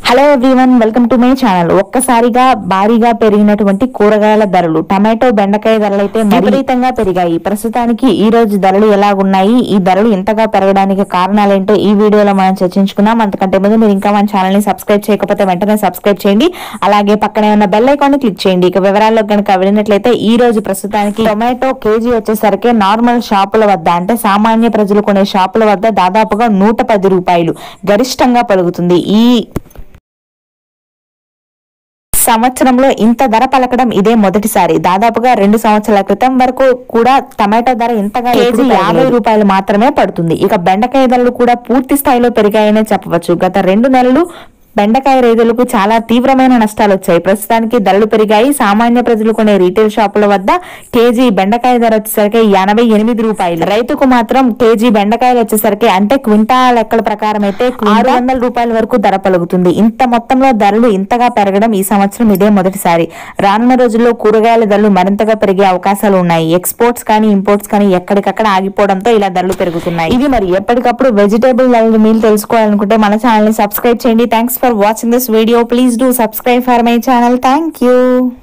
hello everyone welcome to my channel ఒక్కసారిగా భారీగా పెరిగినటువంటి కూరగాయల ధరలు టమాటో బెండకాయ ధరలు అయితే విపరీతంగా పెరిగాయి ప్రస్తుతానికి ఈ రోజు ధరలు ఎలాగున్నాయి ఈ ధరలు ఇంతగా పెరగడానికి కారణాలేంటో ఈ వీడియోలో మనం చర్చించుకున్నాం అంతకంటే ముందు మీరు ఇంకా మన ఛానల్ ని సబ్స్క్రైబ్ చేయకపోతే వెంటనే సబ్స్క్రైబ్ చేయండి అలాగే పక్కనే ఉన్న బెల్ ఐకాన్ ని క్లిక్ చేయండి ఇక వివరాల్లో కనుక వెళ్ళినట్లయితే ఈ రోజు ప్రస్తుతానికి టొమాటో కేజీ వచ్చేసరికి నార్మల్ షాపుల వద్ద అంటే సామాన్య ప్రజలు కొనే షాపుల వద్ద దాదాపుగా నూట పది రూపాయలు గరిష్టంగా పలుకుతుంది ఈ సంవత్సరంలో ఇంత ధర పలకడం ఇదే మొదటిసారి దాదాపుగా రెండు సంవత్సరాల క్రితం వరకు కూడా టమాటో ధర ఇంతగా కేజీ యాభై రూపాయలు మాత్రమే పడుతుంది ఇక బెండకాయ ధరలు కూడా పూర్తి స్థాయిలో పెరిగాయనే చెప్పవచ్చు గత రెండు నెలలు బెండకాయ రైతులకు చాలా తీవ్రమైన నష్టాలు వచ్చాయి ప్రస్తుతానికి ధరలు పెరిగాయి సామాన్య ప్రజలు కొనే రీటైల్ షాపుల వద్ద కేజీ బెండకాయ ధర వచ్చేసరికి ఎనభై ఎనిమిది రూపాయలు రైతుకు మాత్రం కేజీ బెండకాయలు వచ్చేసరికి అంటే క్వింటా లెక్కల ప్రకారం అయితే ఆరు వందల రూపాయల వరకు ధర పలుకుతుంది ఇంత మొత్తంలో ధరలు ఇంతగా పెరగడం ఈ సంవత్సరం ఇదే మొదటిసారి రానున్న రోజుల్లో కూరగాయల ధరలు మరింతగా పెరిగే అవకాశాలు ఉన్నాయి ఎక్స్పోర్ట్స్ కానీ ఇంపోర్ట్స్ కానీ ఎక్కడికక్కడ ఆగిపోవడంతో ఇలా ధరలు పెరుగుతున్నాయి ఇది మరి ఎప్పటికప్పుడు వెజిటేబుల్ ధరలు మీరు తెలుసుకోవాలనుకుంటే మన ఛానల్ ని సబ్స్క్రైబ్ చేయండి thanks for watching this video please do subscribe for my channel thank you